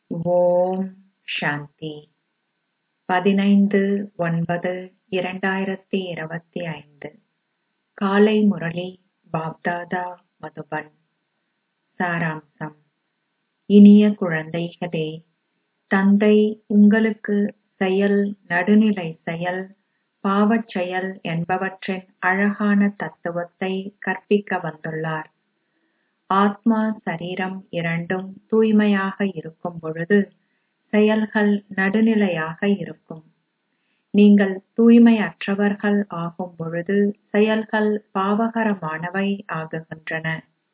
ஓம் சாந்தி பதினைந்து ஒன்பது இரண்டாயிரத்தி இருபத்தி ஐந்து காலை முரளி பாப்தாதா மதுபன் சாராம்சம் இனிய குழந்தைகளே தந்தை உங்களுக்கு செயல் நடுநிலை செயல் பாவச் செயல் என்பவற்றின் அழகான தத்துவத்தை கற்பிக்க வந்துள்ளார் ஆத்மா சரீரம் இரண்டும் தூய்மையாக இருக்கும் பொழுது செயல்கள் நடுநிலையாக இருக்கும் நீங்கள் தூய்மையற்றவர்கள் ஆகும் பொழுது செயல்கள் பாவகரமானவை ஆகுகின்றன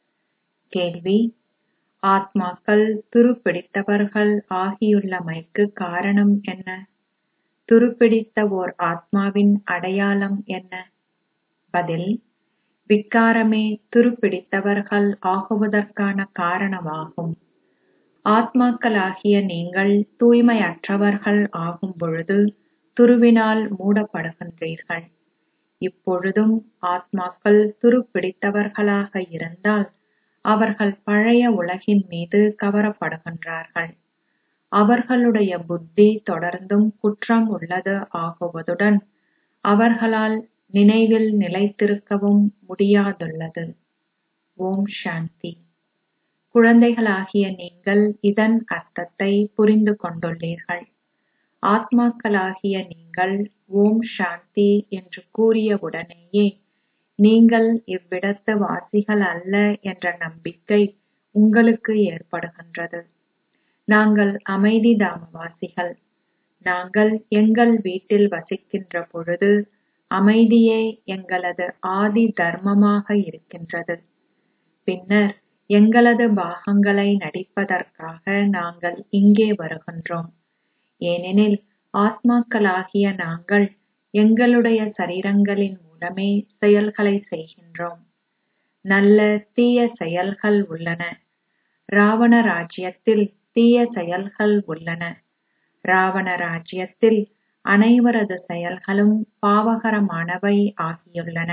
கேள்வி ஆத்மாக்கள் துருப்பிடித்தவர்கள் ஆகியுள்ளமைக்கு காரணம் என்ன துருப்பிடித்த ஓர் ஆத்மாவின் அடையாளம் என்ன பதில் விக்காரமே துருப்பிடித்தவர்கள் ஆகுவதற்கான காரணமாகும் ஆத்மாக்களாகிய நீங்கள் தூய்மையற்றவர்கள் ஆகும் பொழுது துருவினால் மூடப்படுகின்றீர்கள் இப்பொழுதும் ஆத்மாக்கள் துருப்பிடித்தவர்களாக இருந்தால் அவர்கள் பழைய உலகின் மீது கவரப்படுகின்றார்கள் அவர்களுடைய புத்தி தொடர்ந்தும் குற்றம் உள்ளது ஆகுவதுடன் அவர்களால் நினைவில் நிலைத்திருக்கவும் முடியாதுள்ளது ஓம் சாந்தி குழந்தைகளாகிய நீங்கள் இதன் அர்த்தத்தை புரிந்து கொண்டுள்ளீர்கள் ஆத்மாக்களாகிய நீங்கள் ஓம் சாந்தி என்று கூறியவுடனேயே நீங்கள் இவ்விடத்து வாசிகள் அல்ல என்ற நம்பிக்கை உங்களுக்கு ஏற்படுகின்றது நாங்கள் அமைதி தாமவாசிகள் நாங்கள் எங்கள் வீட்டில் வசிக்கின்ற பொழுது அமைதியே எங்களது ஆதி தர்மமாக இருக்கின்றது பின்னர் எங்களது பாகங்களை நடிப்பதற்காக நாங்கள் இங்கே வருகின்றோம் ஏனெனில் ஆத்மாக்களாகிய நாங்கள் எங்களுடைய சரீரங்களின் மூலமே செயல்களை செய்கின்றோம் நல்ல தீய செயல்கள் உள்ளன ராவண ராஜ்யத்தில் தீய செயல்கள் உள்ளன ராவண ராஜ்யத்தில் அனைவரது செயல்களும் பாவகரமானவை ஆகியுள்ளன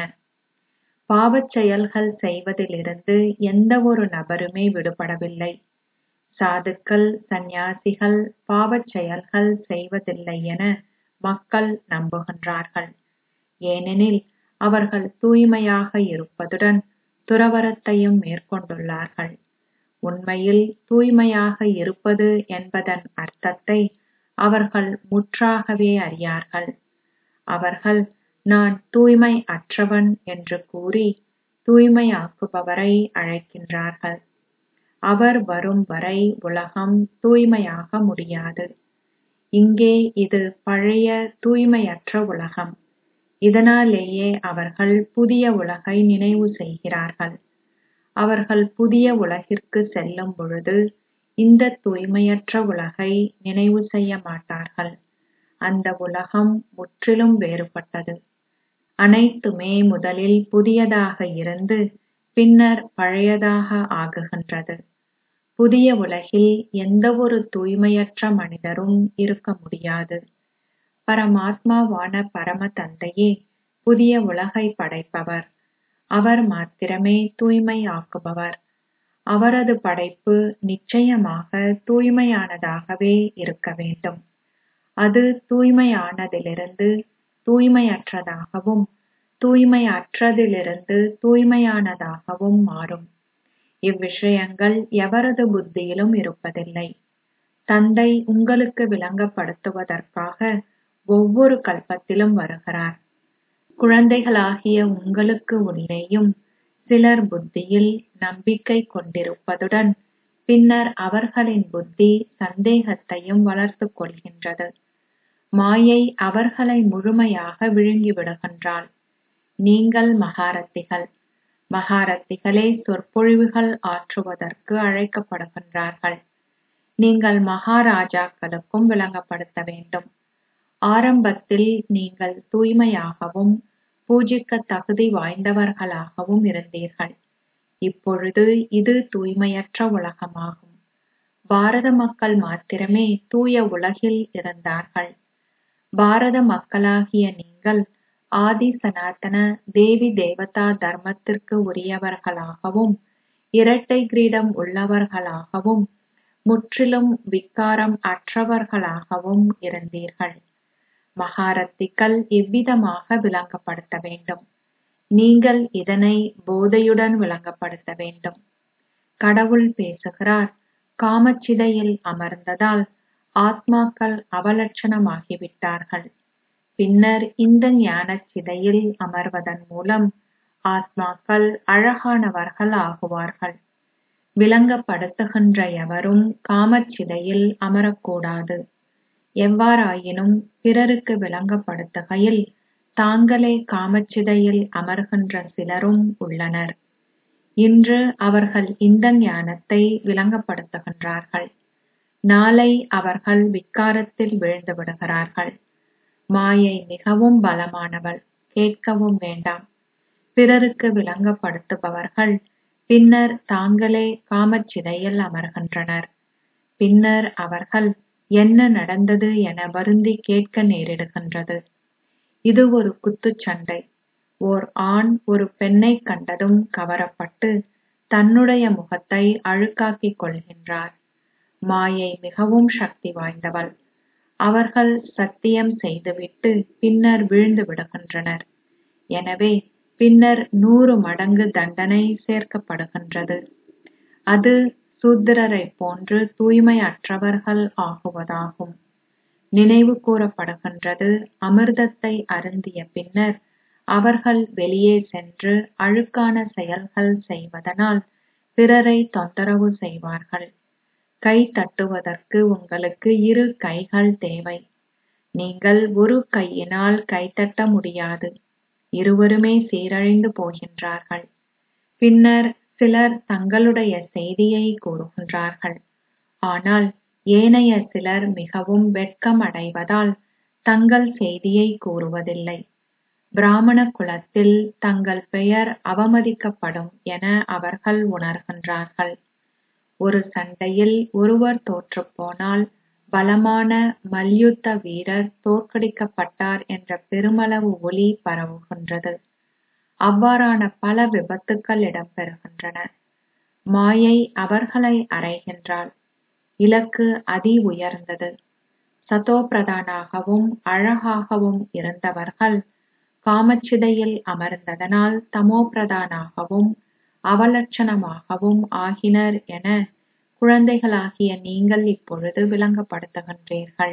பாவச் செயல்கள் செய்வதிலிருந்து எந்த ஒரு நபருமே விடுபடவில்லை சாதுக்கள் சந்நியாசிகள் பாவச் செயல்கள் செய்வதில்லை என மக்கள் நம்புகின்றார்கள் ஏனெனில் அவர்கள் தூய்மையாக இருப்பதுடன் துறவரத்தையும் மேற்கொண்டுள்ளார்கள் உண்மையில் தூய்மையாக இருப்பது என்பதன் அர்த்தத்தை அவர்கள் முற்றாகவே அறியார்கள் அவர்கள் நான் தூய்மை அற்றவன் என்று கூறி தூய்மையாக்குபவரை அழைக்கின்றார்கள் அவர் வரும் வரை உலகம் தூய்மையாக முடியாது இங்கே இது பழைய தூய்மையற்ற உலகம் இதனாலேயே அவர்கள் புதிய உலகை நினைவு செய்கிறார்கள் அவர்கள் புதிய உலகிற்கு செல்லும் பொழுது இந்த தூய்மையற்ற உலகை நினைவு செய்ய மாட்டார்கள் அந்த உலகம் முற்றிலும் வேறுபட்டது அனைத்துமே முதலில் புதியதாக இருந்து பின்னர் பழையதாக ஆகுகின்றது புதிய உலகில் எந்த ஒரு தூய்மையற்ற மனிதரும் இருக்க முடியாது பரமாத்மாவான பரம தந்தையே புதிய உலகை படைப்பவர் அவர் மாத்திரமே தூய்மை ஆக்குபவர் அவரது படைப்பு நிச்சயமாக தூய்மையானதாகவே இருக்க வேண்டும் அது தூய்மையானதிலிருந்து தூய்மையற்றதாகவும் தூய்மையற்றதிலிருந்து தூய்மையானதாகவும் மாறும் இவ்விஷயங்கள் எவரது புத்தியிலும் இருப்பதில்லை தந்தை உங்களுக்கு விளங்கப்படுத்துவதற்காக ஒவ்வொரு கல்பத்திலும் வருகிறார் குழந்தைகளாகிய உங்களுக்கு உள்ளேயும் சிலர் புத்தியில் நம்பிக்கை கொண்டிருப்பதுடன் பின்னர் அவர்களின் புத்தி சந்தேகத்தையும் வளர்த்துக் கொள்கின்றது மாயை அவர்களை முழுமையாக விழுங்கிவிடுகின்றாள் நீங்கள் மகாரத்திகள் மகாரத்திகளே சொற்பொழிவுகள் ஆற்றுவதற்கு அழைக்கப்படுகின்றார்கள் நீங்கள் மகாராஜாக்களுக்கும் விளங்கப்படுத்த வேண்டும் ஆரம்பத்தில் நீங்கள் தூய்மையாகவும் பூஜிக்க தகுதி வாய்ந்தவர்களாகவும் இருந்தீர்கள் இப்பொழுது இது தூய்மையற்ற உலகமாகும் பாரத மக்கள் மாத்திரமே தூய உலகில் இருந்தார்கள் பாரத மக்களாகிய நீங்கள் ஆதி சனாதன தேவி தேவதா தர்மத்திற்கு உரியவர்களாகவும் இரட்டை கிரீடம் உள்ளவர்களாகவும் முற்றிலும் விக்காரம் அற்றவர்களாகவும் இருந்தீர்கள் மகாரத்திகள் இவ்விதமாக விளங்கப்படுத்த வேண்டும் நீங்கள் இதனை போதையுடன் விளங்கப்படுத்த வேண்டும் கடவுள் பேசுகிறார் காமச்சிதையில் அமர்ந்ததால் ஆத்மாக்கள் அவலட்சணமாகிவிட்டார்கள் பின்னர் இந்த ஞானச் சிதையில் அமர்வதன் மூலம் ஆத்மாக்கள் அழகானவர்கள் ஆகுவார்கள் விளங்கப்படுத்துகின்ற எவரும் காமச்சிதையில் அமரக்கூடாது எவ்வாறாயினும் பிறருக்கு விளங்கப்படுத்துகையில் தாங்களே காமச்சிதையில் அமர்கின்ற சிலரும் உள்ளனர் இன்று அவர்கள் இந்த ஞானத்தை விளங்கப்படுத்துகின்றார்கள் நாளை அவர்கள் விக்காரத்தில் வீழ்ந்து விடுகிறார்கள் மாயை மிகவும் பலமானவள் கேட்கவும் வேண்டாம் பிறருக்கு விளங்கப்படுத்துபவர்கள் பின்னர் தாங்களே காமச்சிதையில் அமர்கின்றனர் பின்னர் அவர்கள் என்ன நடந்தது என வருந்தி கேட்க நேரிடுகின்றது இது ஒரு குத்துச்சண்டை ஓர் ஆண் ஒரு பெண்ணை கண்டதும் கவரப்பட்டு தன்னுடைய முகத்தை அழுக்காக்கிக் கொள்கின்றார் மாயை மிகவும் சக்தி வாய்ந்தவள் அவர்கள் சத்தியம் செய்துவிட்டு பின்னர் வீழ்ந்து விடுகின்றனர் எனவே பின்னர் நூறு மடங்கு தண்டனை சேர்க்கப்படுகின்றது அது சூத்திரரைப் போன்று தூய்மையற்றவர்கள் ஆகுவதாகும் நினைவு கூறப்படுகின்றது அமிர்தத்தை அருந்திய பின்னர் அவர்கள் வெளியே சென்று அழுக்கான செயல்கள் செய்வதனால் பிறரை தொந்தரவு செய்வார்கள் கை தட்டுவதற்கு உங்களுக்கு இரு கைகள் தேவை நீங்கள் ஒரு கையினால் கைதட்ட முடியாது இருவருமே சீரழிந்து போகின்றார்கள் பின்னர் சிலர் தங்களுடைய செய்தியை கூறுகின்றார்கள் ஆனால் ஏனைய சிலர் மிகவும் வெட்கம் அடைவதால் தங்கள் செய்தியை கூறுவதில்லை பிராமண குலத்தில் தங்கள் பெயர் அவமதிக்கப்படும் என அவர்கள் உணர்கின்றார்கள் ஒரு சண்டையில் ஒருவர் தோற்றுப்போனால் பலமான மல்யுத்த வீரர் தோற்கடிக்கப்பட்டார் என்ற பெருமளவு ஒலி பரவுகின்றது அவ்வாறான பல விபத்துக்கள் இடம்பெறுகின்றன மாயை அவர்களை அறைகின்றாள் இலக்கு அதி உயர்ந்தது சதோபிரதானாகவும் அழகாகவும் இருந்தவர்கள் காமச்சிதையில் அமர்ந்ததனால் தமோபிரதானாகவும் அவலட்சணமாகவும் ஆகினர் என குழந்தைகளாகிய நீங்கள் இப்பொழுது விளங்கப்படுத்துகின்றீர்கள்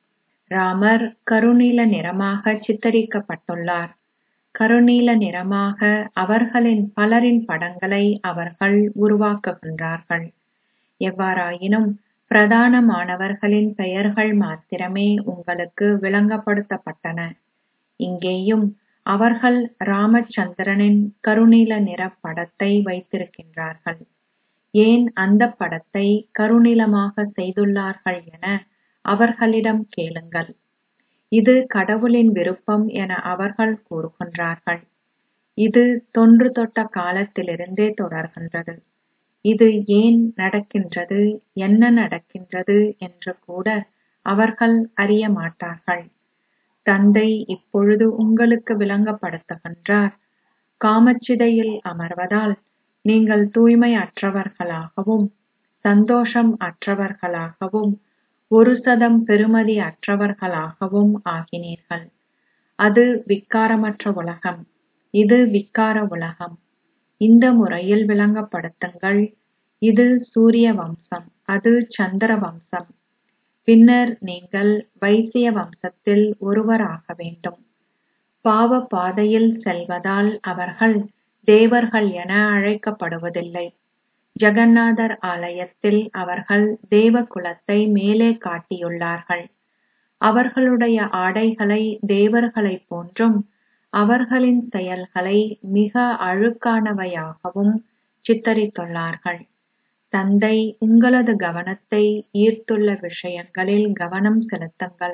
ராமர் கருநீல நிறமாக சித்தரிக்கப்பட்டுள்ளார் கருநீல நிறமாக அவர்களின் பலரின் படங்களை அவர்கள் உருவாக்குகின்றார்கள் எவ்வாறாயினும் பிரதானமானவர்களின் பெயர்கள் மாத்திரமே உங்களுக்கு விளங்கப்படுத்தப்பட்டன இங்கேயும் அவர்கள் ராமச்சந்திரனின் கருநீல நிற படத்தை வைத்திருக்கின்றார்கள் ஏன் அந்த படத்தை கருநீலமாக செய்துள்ளார்கள் என அவர்களிடம் கேளுங்கள் இது கடவுளின் விருப்பம் என அவர்கள் கூறுகின்றார்கள் இது தொன்று தொட்ட காலத்திலிருந்தே தொடர்கின்றது இது ஏன் நடக்கின்றது என்ன நடக்கின்றது என்று கூட அவர்கள் அறிய மாட்டார்கள் தந்தை இப்பொழுது உங்களுக்கு விளங்கப்படுத்துகின்றார் காமச்சிதையில் அமர்வதால் நீங்கள் தூய்மை அற்றவர்களாகவும் சந்தோஷம் அற்றவர்களாகவும் ஒரு சதம் பெறுமதி அற்றவர்களாகவும் ஆகினீர்கள் அது விக்காரமற்ற உலகம் இது விக்கார உலகம் இந்த முறையில் விளங்கப்படுத்துங்கள் இது சூரிய வம்சம் அது சந்திர வம்சம் பின்னர் நீங்கள் வைசிய வம்சத்தில் ஒருவராக வேண்டும் பாவ பாதையில் செல்வதால் அவர்கள் தேவர்கள் என அழைக்கப்படுவதில்லை ஜெகநாதர் ஆலயத்தில் அவர்கள் தேவ குலத்தை மேலே காட்டியுள்ளார்கள் அவர்களுடைய ஆடைகளை தேவர்களைப் போன்றும் அவர்களின் செயல்களை மிக அழுக்கானவையாகவும் சித்தரித்துள்ளார்கள் தந்தை உங்களது கவனத்தை ஈர்த்துள்ள விஷயங்களில் கவனம் செலுத்துங்கள்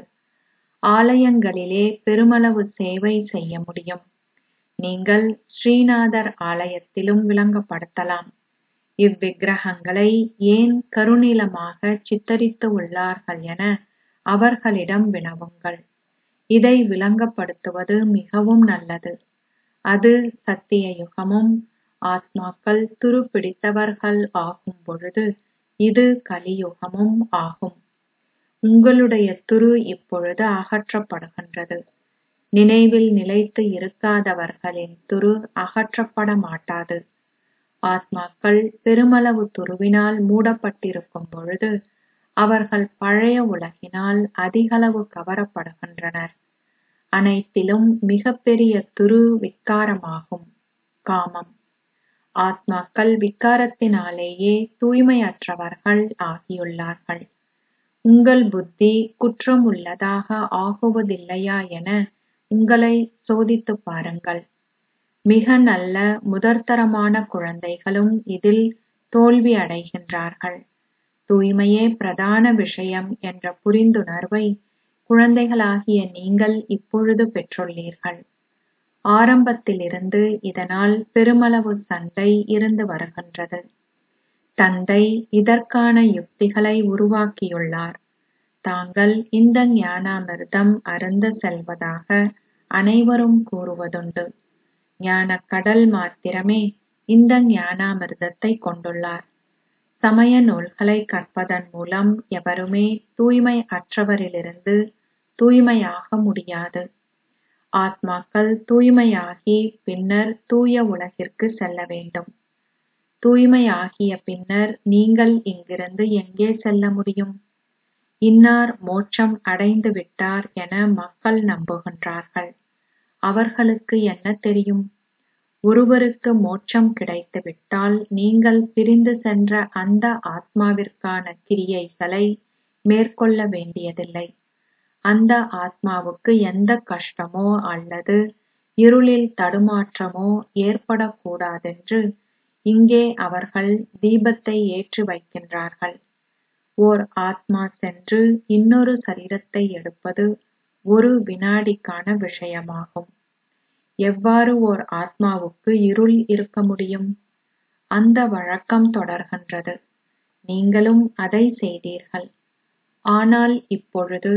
ஆலயங்களிலே பெருமளவு சேவை செய்ய முடியும் நீங்கள் ஸ்ரீநாதர் ஆலயத்திலும் விளங்கப்படுத்தலாம் இவ்விக்கிரகங்களை ஏன் கருநீலமாக சித்தரித்து உள்ளார்கள் என அவர்களிடம் வினவுங்கள் இதை விளங்கப்படுத்துவது மிகவும் நல்லது அது சத்திய யுகமும் ஆத்மாக்கள் துருப்பிடித்தவர்கள் ஆகும் பொழுது இது கலியுகமும் ஆகும் உங்களுடைய துரு இப்பொழுது அகற்றப்படுகின்றது நினைவில் நிலைத்து இருக்காதவர்களின் துரு அகற்றப்பட மாட்டாது ஆத்மாக்கள் பெருமளவு துருவினால் மூடப்பட்டிருக்கும் பொழுது அவர்கள் பழைய உலகினால் அதிகளவு கவரப்படுகின்றனர் அனைத்திலும் மிகப்பெரிய துரு விக்காரமாகும் காமம் ஆத்மாக்கள் விக்காரத்தினாலேயே தூய்மையற்றவர்கள் ஆகியுள்ளார்கள் உங்கள் புத்தி குற்றம் உள்ளதாக ஆகுவதில்லையா என உங்களை சோதித்துப் பாருங்கள் மிக நல்ல முதற்தரமான குழந்தைகளும் இதில் தோல்வி அடைகின்றார்கள் தூய்மையே பிரதான விஷயம் என்ற புரிந்துணர்வை குழந்தைகளாகிய நீங்கள் இப்பொழுது பெற்றுள்ளீர்கள் ஆரம்பத்திலிருந்து இதனால் பெருமளவு சண்டை இருந்து வருகின்றது தந்தை இதற்கான யுக்திகளை உருவாக்கியுள்ளார் தாங்கள் இந்த ஞானாமிர்தம் அருந்த செல்வதாக அனைவரும் கூறுவதுண்டு ஞானக் கடல் மாத்திரமே இந்த ஞானாமிர்தத்தை கொண்டுள்ளார் சமய நூல்களை கற்பதன் மூலம் எவருமே தூய்மை அற்றவரிலிருந்து தூய்மையாக முடியாது ஆத்மாக்கள் தூய்மையாகி பின்னர் தூய உலகிற்கு செல்ல வேண்டும் தூய்மையாகிய பின்னர் நீங்கள் இங்கிருந்து எங்கே செல்ல முடியும் இன்னார் மோட்சம் அடைந்து விட்டார் என மக்கள் நம்புகின்றார்கள் அவர்களுக்கு என்ன தெரியும் ஒருவருக்கு மோட்சம் கிடைத்துவிட்டால் நீங்கள் பிரிந்து சென்ற அந்த ஆத்மாவிற்கான கிரியைகளை மேற்கொள்ள வேண்டியதில்லை அந்த ஆத்மாவுக்கு எந்த கஷ்டமோ அல்லது இருளில் தடுமாற்றமோ ஏற்படக்கூடாதென்று இங்கே அவர்கள் தீபத்தை ஏற்றி வைக்கின்றார்கள் ஓர் ஆத்மா சென்று இன்னொரு சரீரத்தை எடுப்பது ஒரு வினாடிக்கான விஷயமாகும் எவ்வாறு ஓர் ஆத்மாவுக்கு இருள் இருக்க முடியும் அந்த வழக்கம் தொடர்கின்றது நீங்களும் அதை செய்தீர்கள் ஆனால் இப்பொழுது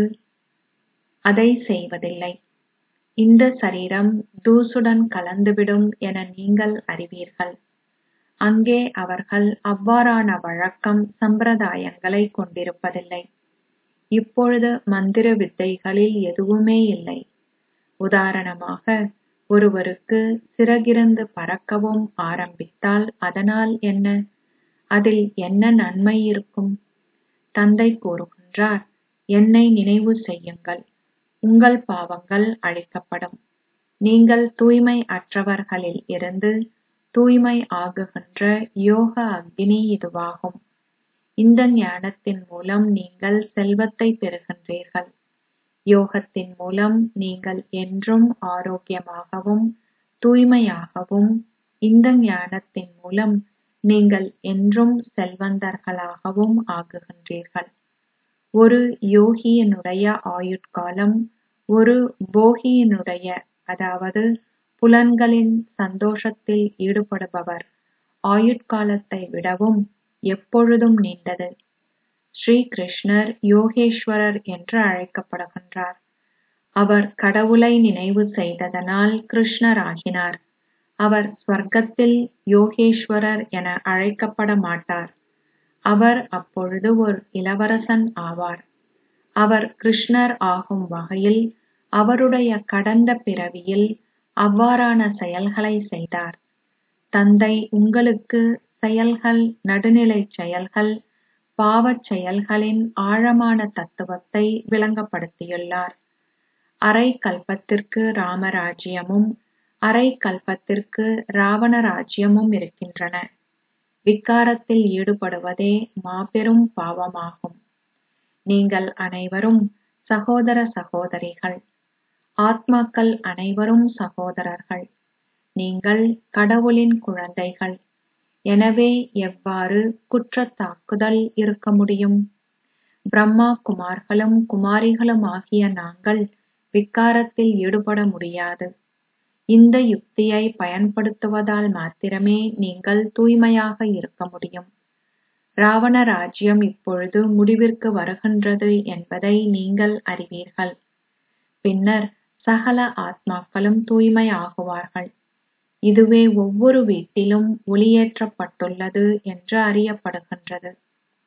அதை செய்வதில்லை இந்த சரீரம் தூசுடன் கலந்துவிடும் என நீங்கள் அறிவீர்கள் அங்கே அவர்கள் அவ்வாறான வழக்கம் சம்பிரதாயங்களை கொண்டிருப்பதில்லை இப்பொழுது மந்திர வித்தைகளில் எதுவுமே இல்லை உதாரணமாக ஒருவருக்கு சிறகிருந்து பறக்கவும் ஆரம்பித்தால் அதனால் என்ன அதில் என்ன நன்மை இருக்கும் தந்தை கூறுகின்றார் என்னை நினைவு செய்யுங்கள் உங்கள் பாவங்கள் அழிக்கப்படும் நீங்கள் தூய்மை அற்றவர்களில் இருந்து தூய்மை ஆகுகின்ற யோக அக்னி இதுவாகும் இந்த ஞானத்தின் மூலம் நீங்கள் செல்வத்தை பெறுகின்றீர்கள் யோகத்தின் மூலம் நீங்கள் என்றும் ஆரோக்கியமாகவும் தூய்மையாகவும் இந்த ஞானத்தின் மூலம் நீங்கள் என்றும் செல்வந்தர்களாகவும் ஆகுகின்றீர்கள் ஒரு யோகியினுடைய ஆயுட்காலம் ஒரு போகியினுடைய அதாவது புலன்களின் சந்தோஷத்தில் ஈடுபடுபவர் ஆயுட்காலத்தை விடவும் எப்பொழுதும் நீண்டது ஸ்ரீ கிருஷ்ணர் யோகேஸ்வரர் என்று அழைக்கப்படுகின்றார் அவர் கடவுளை நினைவு செய்ததனால் கிருஷ்ணர் ஆகினார் அவர் ஸ்வர்க்கத்தில் யோகேஸ்வரர் என அழைக்கப்பட மாட்டார் அவர் அப்பொழுது ஒரு இளவரசன் ஆவார் அவர் கிருஷ்ணர் ஆகும் வகையில் அவருடைய கடந்த பிறவியில் அவ்வாறான செயல்களை செய்தார் தந்தை உங்களுக்கு செயல்கள் நடுநிலைச் செயல்கள் பாவச் செயல்களின் ஆழமான தத்துவத்தை விளங்கப்படுத்தியுள்ளார் அரை கல்பத்திற்கு ராமராஜ்யமும் அரை கல்பத்திற்கு ராவண ராஜ்யமும் இருக்கின்றன விக்காரத்தில் ஈடுபடுவதே மாபெரும் பாவமாகும் நீங்கள் அனைவரும் சகோதர சகோதரிகள் ஆத்மாக்கள் அனைவரும் சகோதரர்கள் நீங்கள் கடவுளின் குழந்தைகள் எனவே எவ்வாறு குற்றத் தாக்குதல் இருக்க முடியும் பிரம்மா குமார்களும் குமாரிகளும் ஆகிய நாங்கள் விக்காரத்தில் ஈடுபட முடியாது இந்த யுக்தியை பயன்படுத்துவதால் மாத்திரமே நீங்கள் தூய்மையாக இருக்க முடியும் ராவண ராஜ்யம் இப்பொழுது முடிவிற்கு வருகின்றது என்பதை நீங்கள் அறிவீர்கள் பின்னர் சகல ஆத்மாக்களும் தூய்மை ஆகுவார்கள் இதுவே ஒவ்வொரு வீட்டிலும் ஒளியேற்றப்பட்டுள்ளது என்று அறியப்படுகின்றது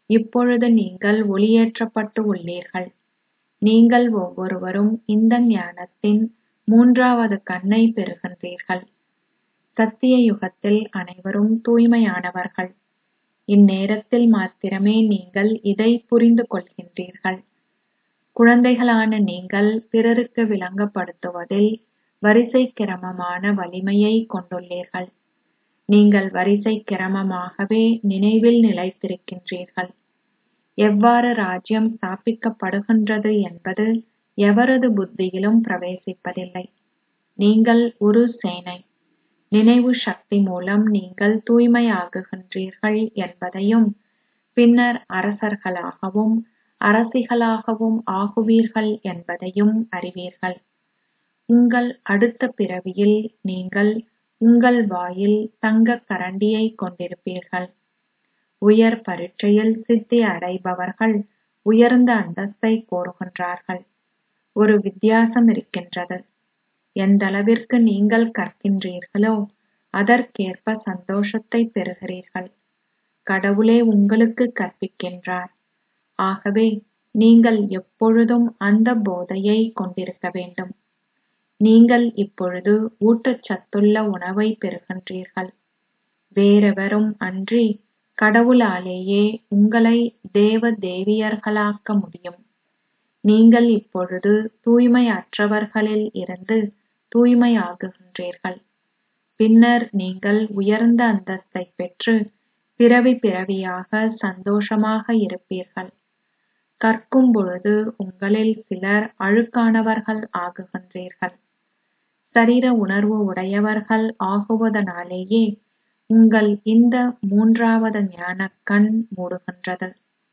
இப்பொழுது நீங்கள் ஒளியேற்றப்பட்டு உள்ளீர்கள் நீங்கள் ஒவ்வொருவரும் இந்த ஞானத்தின் மூன்றாவது கண்ணை பெறுகின்றீர்கள் சத்திய யுகத்தில் அனைவரும் தூய்மையானவர்கள் இந்நேரத்தில் மாத்திரமே நீங்கள் இதை புரிந்து கொள்கின்றீர்கள் குழந்தைகளான நீங்கள் பிறருக்கு விளங்கப்படுத்துவதில் வரிசை கிரமமான வலிமையை கொண்டுள்ளீர்கள் நீங்கள் வரிசை கிரமமாகவே நினைவில் நிலைத்திருக்கின்றீர்கள் எவ்வாறு ராஜ்யம் ஸ்தாபிக்கப்படுகின்றது என்பது எவரது புத்தியிலும் பிரவேசிப்பதில்லை நீங்கள் ஒரு சேனை நினைவு சக்தி மூலம் நீங்கள் தூய்மையாகுகின்றீர்கள் என்பதையும் பின்னர் அரசர்களாகவும் அரசிகளாகவும் ஆகுவீர்கள் என்பதையும் அறிவீர்கள் உங்கள் அடுத்த பிறவியில் நீங்கள் உங்கள் வாயில் தங்கக் கரண்டியை கொண்டிருப்பீர்கள் உயர் பரீட்சையில் சித்தி அடைபவர்கள் உயர்ந்த அந்தஸ்தை கோருகின்றார்கள் ஒரு வித்தியாசம் இருக்கின்றது எந்தளவிற்கு நீங்கள் கற்கின்றீர்களோ அதற்கேற்ப சந்தோஷத்தை பெறுகிறீர்கள் கடவுளே உங்களுக்கு கற்பிக்கின்றார் ஆகவே நீங்கள் எப்பொழுதும் அந்த போதையை கொண்டிருக்க வேண்டும் நீங்கள் இப்பொழுது ஊட்டச்சத்துள்ள உணவை பெறுகின்றீர்கள் வேறெவரும் அன்றி கடவுளாலேயே உங்களை தேவ தேவியர்களாக்க முடியும் நீங்கள் இப்பொழுது தூய்மையற்றவர்களில் இருந்து தூய்மையாகுகின்றீர்கள் பின்னர் நீங்கள் உயர்ந்த அந்தஸ்தை பெற்று பிறவி பிறவியாக சந்தோஷமாக இருப்பீர்கள் கற்கும் பொழுது உங்களில் சிலர் அழுக்கானவர்கள் ஆகுகின்றீர்கள் சரீர உணர்வு உடையவர்கள் ஆகுவதனாலேயே உங்கள் இந்த மூன்றாவது ஞானக் கண் மூடுகின்றது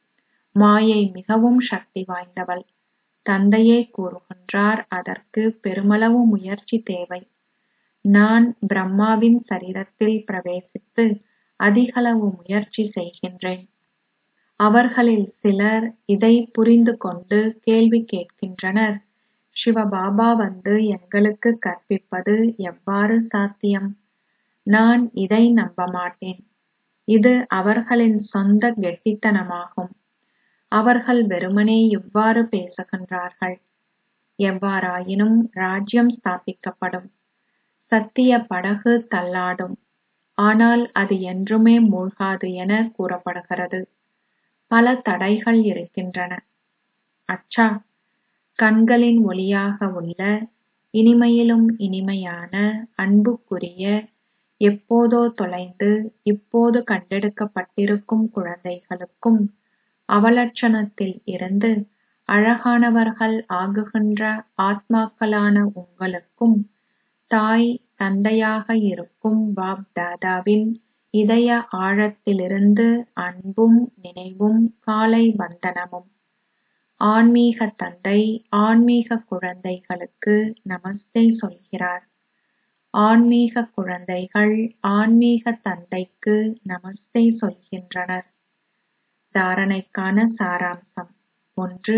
மாயை மிகவும் சக்தி வாய்ந்தவள் தந்தையே கூறுகின்றார் அதற்கு பெருமளவு முயற்சி தேவை நான் பிரம்மாவின் சரீரத்தில் பிரவேசித்து அதிகளவு முயற்சி செய்கின்றேன் அவர்களில் சிலர் இதை புரிந்து கொண்டு கேள்வி கேட்கின்றனர் சிவபாபா வந்து எங்களுக்கு கற்பிப்பது எவ்வாறு சாத்தியம் நான் இதை நம்ப மாட்டேன் இது அவர்களின் சொந்த கெட்டித்தனமாகும் அவர்கள் வெறுமனே இவ்வாறு பேசுகின்றார்கள் எவ்வாறாயினும் ராஜ்யம் ஸ்தாபிக்கப்படும் சத்திய படகு தள்ளாடும் ஆனால் அது என்றுமே மூழ்காது என கூறப்படுகிறது பல தடைகள் இருக்கின்றன அச்சா கண்களின் ஒளியாக உள்ள இனிமையிலும் இனிமையான அன்புக்குரிய எப்போதோ தொலைந்து இப்போது கண்டெடுக்கப்பட்டிருக்கும் குழந்தைகளுக்கும் அவலட்சணத்தில் இருந்து அழகானவர்கள் ஆகுகின்ற ஆத்மாக்களான உங்களுக்கும் தாய் தந்தையாக இருக்கும் பாப் தாதாவின் இதய ஆழத்திலிருந்து அன்பும் நினைவும் காலை வந்தனமும் ஆன்மீக தந்தை ஆன்மீக குழந்தைகளுக்கு நமஸ்தே சொல்கிறார் ஆன்மீக குழந்தைகள் ஆன்மீக தந்தைக்கு நமஸ்தே சொல்கின்றனர் தாரணைக்கான சாராம்சம் ஒன்று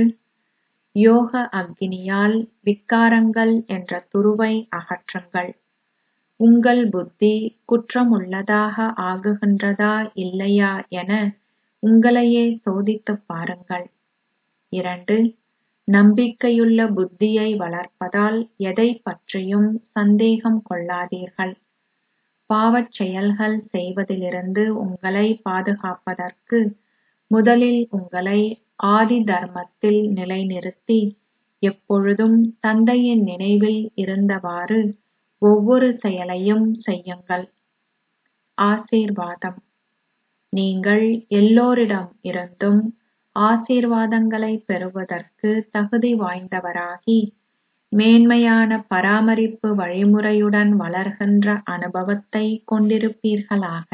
யோக அக்னியால் விக்காரங்கள் என்ற துருவை அகற்றுங்கள் உங்கள் புத்தி குற்றமுள்ளதாக ஆகுகின்றதா இல்லையா என உங்களையே சோதித்துப் பாருங்கள் இரண்டு நம்பிக்கையுள்ள புத்தியை வளர்ப்பதால் எதைப் பற்றியும் சந்தேகம் கொள்ளாதீர்கள் பாவச் செயல்கள் செய்வதிலிருந்து உங்களை பாதுகாப்பதற்கு முதலில் உங்களை ஆதி தர்மத்தில் நிலைநிறுத்தி எப்பொழுதும் தந்தையின் நினைவில் இருந்தவாறு ஒவ்வொரு செயலையும் செய்யுங்கள் ஆசீர்வாதம் நீங்கள் எல்லோரிடம் இருந்தும் ஆசீர்வாதங்களை பெறுவதற்கு தகுதி வாய்ந்தவராகி மேன்மையான பராமரிப்பு வழிமுறையுடன் வளர்கின்ற அனுபவத்தை கொண்டிருப்பீர்களாக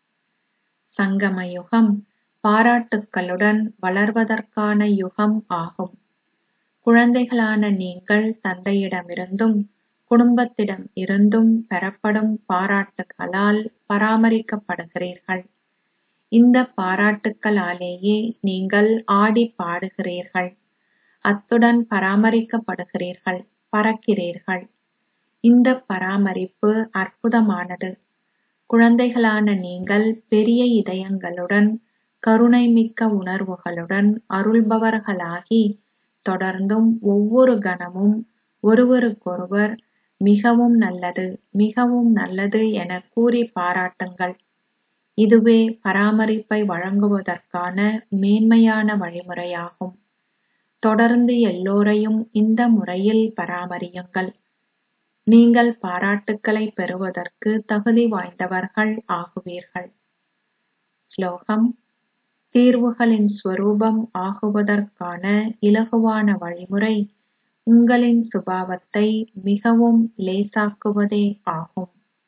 சங்கம யுகம் பாராட்டுக்களுடன் வளர்வதற்கான யுகம் ஆகும் குழந்தைகளான நீங்கள் தந்தையிடமிருந்தும் குடும்பத்திடம் இருந்தும் பெறப்படும் பாராட்டுகளால் பராமரிக்கப்படுகிறீர்கள் இந்த பாராட்டுக்களாலேயே நீங்கள் ஆடி பாடுகிறீர்கள் அத்துடன் பராமரிக்கப்படுகிறீர்கள் பறக்கிறீர்கள் இந்த பராமரிப்பு அற்புதமானது குழந்தைகளான நீங்கள் பெரிய இதயங்களுடன் கருணைமிக்க உணர்வுகளுடன் அருள்பவர்களாகி தொடர்ந்தும் ஒவ்வொரு கணமும் ஒருவருக்கொருவர் மிகவும் நல்லது மிகவும் நல்லது என கூறி பாராட்டுங்கள் இதுவே பராமரிப்பை வழங்குவதற்கான மேன்மையான வழிமுறையாகும் தொடர்ந்து எல்லோரையும் இந்த முறையில் பராமரியுங்கள் நீங்கள் பாராட்டுக்களை பெறுவதற்கு தகுதி வாய்ந்தவர்கள் ஆகுவீர்கள் ஸ்லோகம் தீர்வுகளின் ஸ்வரூபம் ஆகுவதற்கான இலகுவான வழிமுறை உங்களின் சுபாவத்தை மிகவும் லேசாக்குவதே ஆகும்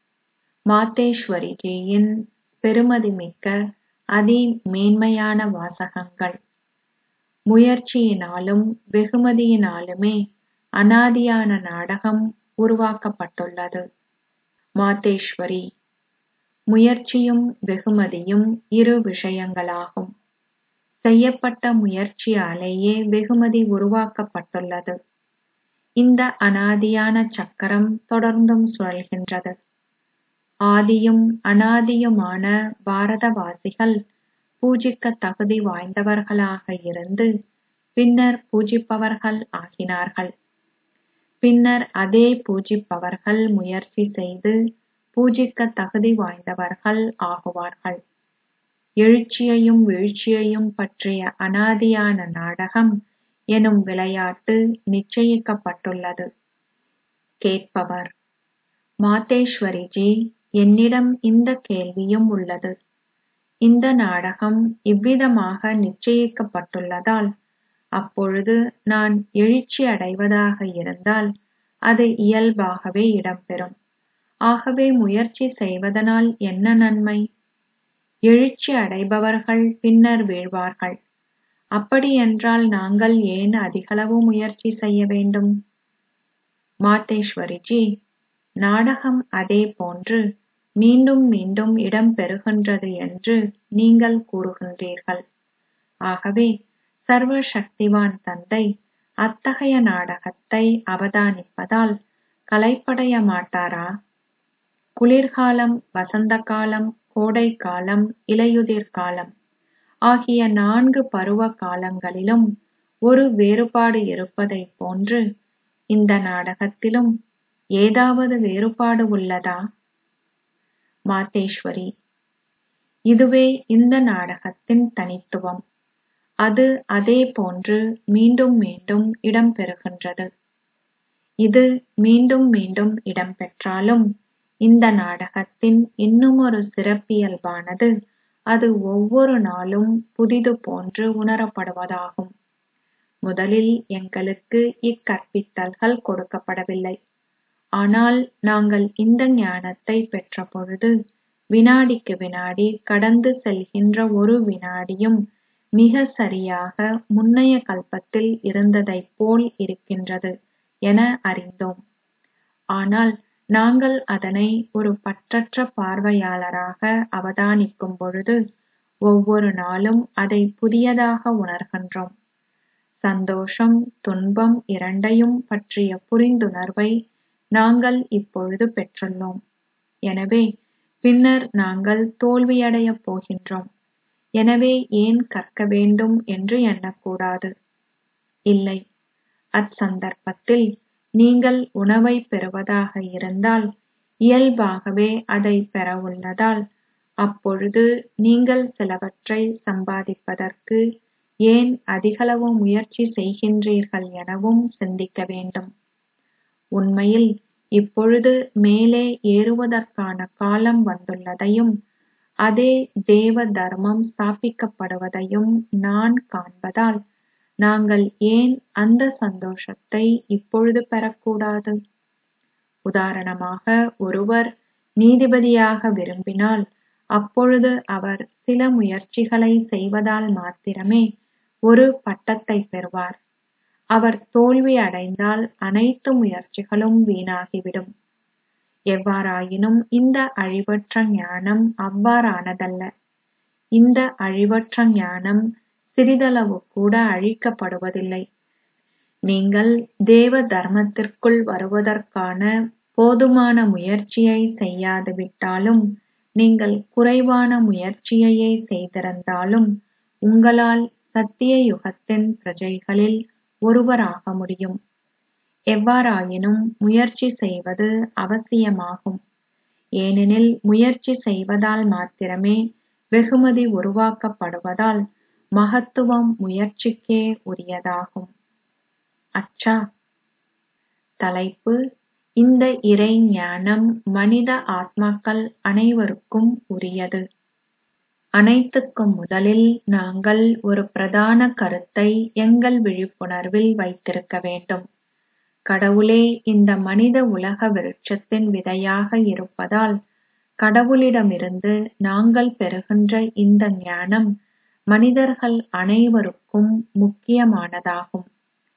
மாதேஸ்வரிஜியின் பெருமதிமிக்க அதி மேன்மையான வாசகங்கள் முயற்சியினாலும் வெகுமதியினாலுமே அனாதியான நாடகம் உருவாக்கப்பட்டுள்ளது மாதேஸ்வரி முயற்சியும் வெகுமதியும் இரு விஷயங்களாகும் செய்யப்பட்ட முயற்சியாலேயே வெகுமதி உருவாக்கப்பட்டுள்ளது இந்த அனாதியான சக்கரம் தொடர்ந்தும் சுழல்கின்றது ஆதியும் அனாதியுமான பாரதவாசிகள் பூஜிக்க தகுதி வாய்ந்தவர்களாக இருந்து பின்னர் பூஜிப்பவர்கள் ஆகினார்கள் பின்னர் அதே பூஜிப்பவர்கள் முயற்சி செய்து பூஜிக்க தகுதி வாய்ந்தவர்கள் ஆகுவார்கள் எழுச்சியையும் வீழ்ச்சியையும் பற்றிய அனாதியான நாடகம் எனும் விளையாட்டு நிச்சயிக்கப்பட்டுள்ளது கேட்பவர் மாதேஸ்வரிஜி என்னிடம் இந்த கேள்வியும் உள்ளது இந்த நாடகம் இவ்விதமாக நிச்சயிக்கப்பட்டுள்ளதால் அப்பொழுது நான் எழுச்சி அடைவதாக இருந்தால் அது இயல்பாகவே இடம்பெறும் ஆகவே முயற்சி செய்வதனால் என்ன நன்மை எழுச்சி அடைபவர்கள் பின்னர் வீழ்வார்கள் அப்படியென்றால் நாங்கள் ஏன் அதிகளவு முயற்சி செய்ய வேண்டும் மாதேஸ்வரிஜி நாடகம் அதே போன்று மீண்டும் மீண்டும் இடம்பெறுகின்றது என்று நீங்கள் கூறுகின்றீர்கள் ஆகவே சர்வ சக்திவான் தந்தை அத்தகைய நாடகத்தை அவதானிப்பதால் களைப்படைய மாட்டாரா குளிர்காலம் வசந்த காலம் கோடை காலம் இலையுதிர் காலம் ஆகிய நான்கு பருவ காலங்களிலும் ஒரு வேறுபாடு இருப்பதைப் போன்று இந்த நாடகத்திலும் ஏதாவது வேறுபாடு உள்ளதா மாதேஸ்வரி இதுவே இந்த நாடகத்தின் தனித்துவம் அது அதே போன்று மீண்டும் மீண்டும் இடம்பெறுகின்றது இது மீண்டும் மீண்டும் இடம்பெற்றாலும் இந்த நாடகத்தின் இன்னுமொரு சிறப்பியல்பானது அது ஒவ்வொரு நாளும் புதிது போன்று உணரப்படுவதாகும் முதலில் எங்களுக்கு இக்கற்பித்தல்கள் கொடுக்கப்படவில்லை ஆனால் நாங்கள் இந்த ஞானத்தை பெற்ற பொழுது வினாடிக்கு வினாடி கடந்து செல்கின்ற ஒரு வினாடியும் மிக சரியாக முன்னைய கல்பத்தில் இருந்ததைப் போல் இருக்கின்றது என அறிந்தோம் ஆனால் நாங்கள் அதனை ஒரு பற்றற்ற பார்வையாளராக அவதானிக்கும் பொழுது ஒவ்வொரு நாளும் அதை புதியதாக உணர்கின்றோம் சந்தோஷம் துன்பம் இரண்டையும் பற்றிய புரிந்துணர்வை நாங்கள் இப்பொழுது பெற்றுள்ளோம் எனவே பின்னர் நாங்கள் தோல்வியடையப் போகின்றோம் எனவே ஏன் கற்க வேண்டும் என்று எண்ணக்கூடாது இல்லை அச்சந்தர்ப்பத்தில் நீங்கள் உணவை பெறுவதாக இருந்தால் இயல்பாகவே அதை பெறவுள்ளதால் அப்பொழுது நீங்கள் சிலவற்றை சம்பாதிப்பதற்கு ஏன் அதிகளவு முயற்சி செய்கின்றீர்கள் எனவும் சிந்திக்க வேண்டும் உண்மையில் இப்பொழுது மேலே ஏறுவதற்கான காலம் வந்துள்ளதையும் அதே தேவ தர்மம் ஸ்தாபிக்கப்படுவதையும் நான் காண்பதால் நாங்கள் ஏன் அந்த சந்தோஷத்தை இப்பொழுது பெறக்கூடாது உதாரணமாக ஒருவர் நீதிபதியாக விரும்பினால் அப்பொழுது அவர் சில முயற்சிகளை செய்வதால் மாத்திரமே ஒரு பட்டத்தை பெறுவார் அவர் தோல்வி அடைந்தால் அனைத்து முயற்சிகளும் வீணாகிவிடும் எவ்வாறாயினும் இந்த அழிவற்ற ஞானம் அவ்வாறானதல்ல இந்த அழிவற்ற ஞானம் சிறிதளவு கூட அழிக்கப்படுவதில்லை நீங்கள் தேவ தர்மத்திற்குள் வருவதற்கான போதுமான முயற்சியை செய்யாது விட்டாலும் நீங்கள் குறைவான முயற்சியையே செய்திருந்தாலும் உங்களால் சத்திய யுகத்தின் பிரஜைகளில் ஒருவராக முடியும் எவ்வாறாயினும் முயற்சி செய்வது அவசியமாகும் ஏனெனில் முயற்சி செய்வதால் மாத்திரமே வெகுமதி உருவாக்கப்படுவதால் மகத்துவம் முயற்சிக்கே உரியதாகும் அச்சா தலைப்பு இந்த இறை ஞானம் மனித ஆத்மாக்கள் அனைவருக்கும் உரியது அனைத்துக்கும் முதலில் நாங்கள் ஒரு பிரதான கருத்தை எங்கள் விழிப்புணர்வில் வைத்திருக்க வேண்டும் கடவுளே இந்த மனித உலக விருட்சத்தின் விதையாக இருப்பதால் கடவுளிடமிருந்து நாங்கள் பெறுகின்ற இந்த ஞானம் மனிதர்கள் அனைவருக்கும் முக்கியமானதாகும்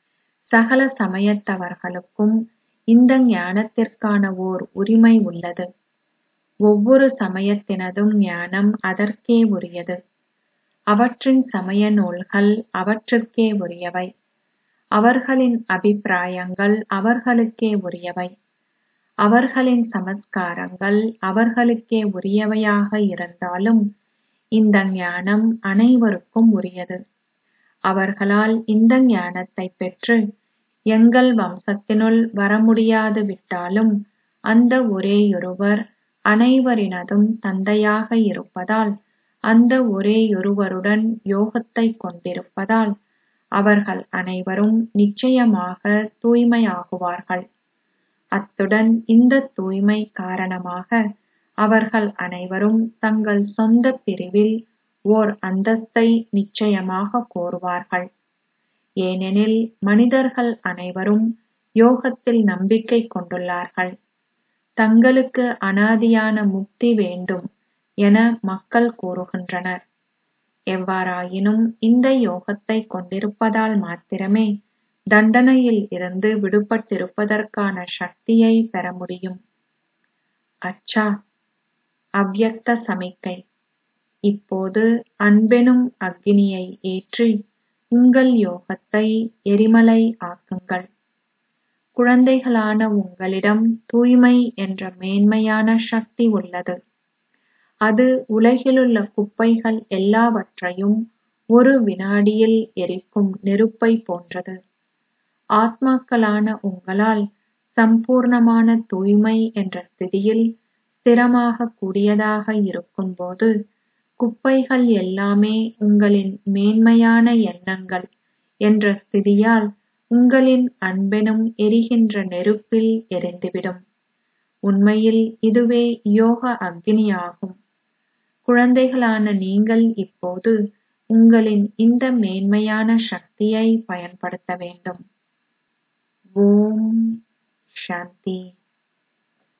சகல சமயத்தவர்களுக்கும் இந்த ஞானத்திற்கான ஓர் உரிமை உள்ளது ஒவ்வொரு சமயத்தினதும் ஞானம் அதற்கே உரியது அவற்றின் சமய நூல்கள் அவற்றிற்கே உரியவை அவர்களின் அபிப்பிராயங்கள் அவர்களுக்கே உரியவை அவர்களின் சமஸ்காரங்கள் அவர்களுக்கே உரியவையாக இருந்தாலும் இந்த ஞானம் அனைவருக்கும் உரியது அவர்களால் இந்த ஞானத்தை பெற்று எங்கள் வம்சத்தினுள் வர முடியாது விட்டாலும் அந்த ஒரேயொருவர் அனைவரினதும் தந்தையாக இருப்பதால் அந்த ஒரேயொருவருடன் யோகத்தை கொண்டிருப்பதால் அவர்கள் அனைவரும் நிச்சயமாக தூய்மையாகுவார்கள் அத்துடன் இந்த தூய்மை காரணமாக அவர்கள் அனைவரும் தங்கள் சொந்த பிரிவில் ஓர் அந்தஸ்தை நிச்சயமாக கோருவார்கள் ஏனெனில் மனிதர்கள் அனைவரும் யோகத்தில் நம்பிக்கை கொண்டுள்ளார்கள் தங்களுக்கு அனாதியான முக்தி வேண்டும் என மக்கள் கூறுகின்றனர் எவ்வாறாயினும் இந்த யோகத்தை கொண்டிருப்பதால் மாத்திரமே தண்டனையில் இருந்து விடுபட்டிருப்பதற்கான சக்தியை பெற முடியும் அச்சா அவ்யக்த சமிக்கை இப்போது அன்பெனும் அக்னியை ஏற்றி உங்கள் யோகத்தை எரிமலை ஆக்குங்கள் குழந்தைகளான உங்களிடம் தூய்மை என்ற மேன்மையான சக்தி உள்ளது அது உலகிலுள்ள குப்பைகள் எல்லாவற்றையும் ஒரு வினாடியில் எரிக்கும் நெருப்பை போன்றது ஆத்மாக்களான உங்களால் சம்பூர்ணமான தூய்மை என்ற ஸ்திதியில் ஸ்திரமாக கூடியதாக இருக்கும்போது குப்பைகள் எல்லாமே உங்களின் மேன்மையான எண்ணங்கள் என்ற ஸ்திதியால் உங்களின் அன்பெனும் எரிகின்ற நெருப்பில் எரிந்துவிடும் உண்மையில் இதுவே யோக அக்னியாகும் குழந்தைகளான நீங்கள் இப்போது உங்களின் இந்த மேன்மையான சக்தியை பயன்படுத்த வேண்டும் ஓம் சாந்தி